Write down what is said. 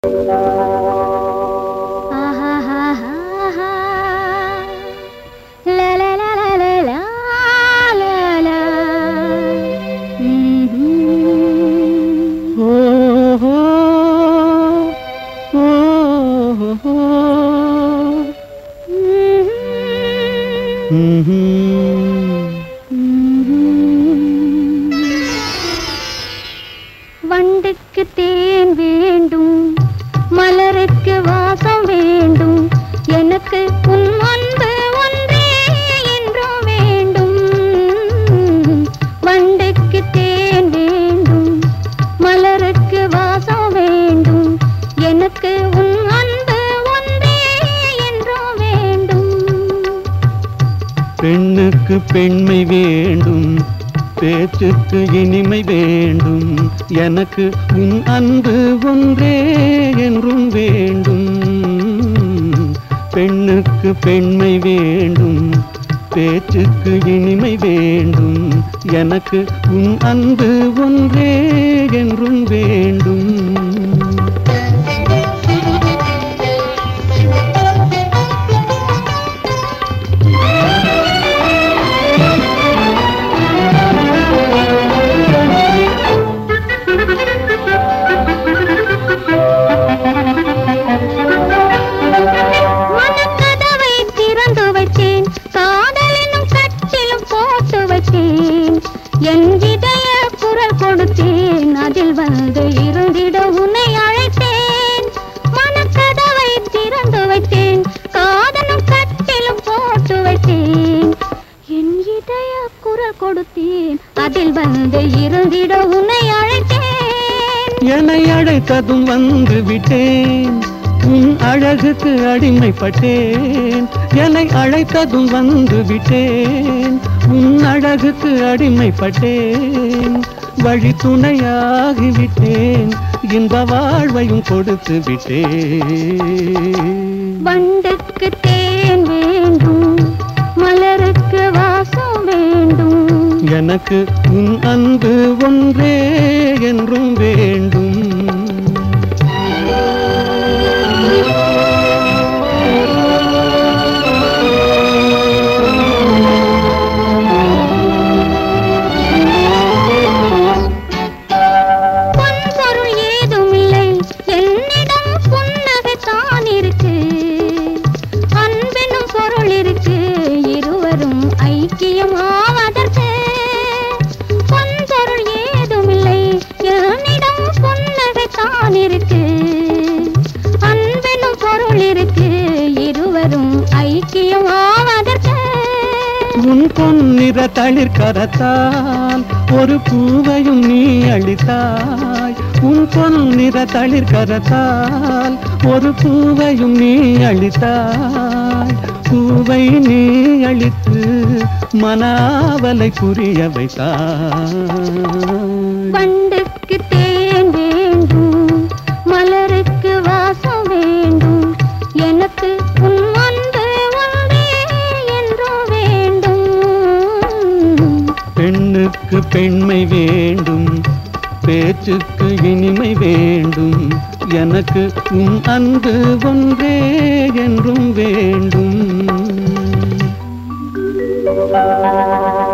வண்டுக்கு தேன் வேண்டும் மலருக்கு வாசம் வேண்டும் எனக்கு உன் அன்பு ஒன்றே என்றும் வேண்டும் வண்டுக்கு தேன் வேண்டும் மலருக்கு வாசம் வேண்டும் எனக்கு உன் அன்பு ஒன்றே என்றும் வேண்டும் பெண்ணுக்கு பெண்மை வேண்டும் பேச்சுக்கு இனிமை வேண்டும் எனக்கு உன் அன்பு ஒன்றே என்றும் வேண்டும் பெண்ணுக்கு பெண்மை வேண்டும் பேச்சுக்கு இனிமை வேண்டும் எனக்கு உன் அன்பு ஒன்றே என்றும் வேண்டும் மனக்கதவை திறந்து வைத்தேன் காதல் என்னும் கச்சிலும் போட்டு வைத்தேன் என் இதய குரல் கொடுத்தேன் அதில் வந்து இருந்திட உன்னை அழைத்தேன் மனக்கதவை திறந்து வைத்தேன் காதலும் கச்சிலும் போட்டு வைத்தேன் என் இதய குரல் கொடுத்தேன் அதில் வந்து இருந்திட உன்னை அழைத்தேன் என்னை அழைத்ததும் வந்து விட்டேன் உன் அழகுக்கு அடிமைப்பட்டேன் என்னை அழைத்ததும் வந்து விட்டேன் உன் அழகுக்கு அடிமைப்பட்டேன் வழி துணையாகிவிட்டேன் இன்ப வாழ்வையும் கொடுத்து விட்டேன் வண்டுக்கு தேன் வேண்டும் மலருக்கு வாசம் வேண்டும் எனக்கு உன் அன்பு ஒன்றே என்றும் வேண்டும் பொன்பொருள் ஏதும் இல்லை என்னிடம் புன்னகை தான் இருக்கு அன்பெனும் பொருள் இருக்கு இருவரும் ஐக்கியம் ஆவதற்கு பொன்பொருள் ஏதும் இல்லை என்னிடம் புன்னகை தான் இருக்கு அன்பெனும் பொருள் இருக்கு இருவரும் ஐக்கியம் ஆவதற்கு உன் பொன்னிற தளிர் கரத்தால் ஒரு பூவையும் நீ அளித்தாய் உன் பொன்னிற தளிர் கரத்தால் ஒரு பூவையும் நீ அளித்தாய் பூவை நீ அளித்து மனாவலை புரிய வைத்தாய் வண்டுக்கு தேன் வேண்டும் மலருக்கு வாசம் வேண்டும் எனக்கு உன் அன்பு ஒன்றே என்றும் வேண்டும் பெண்ணுக்கு பெண்மை வேண்டும் பேச்சுக்கு இனிமை வேண்டும் எனக்கு உன் அன்பு ஒன்றே என்றும் வேண்டும்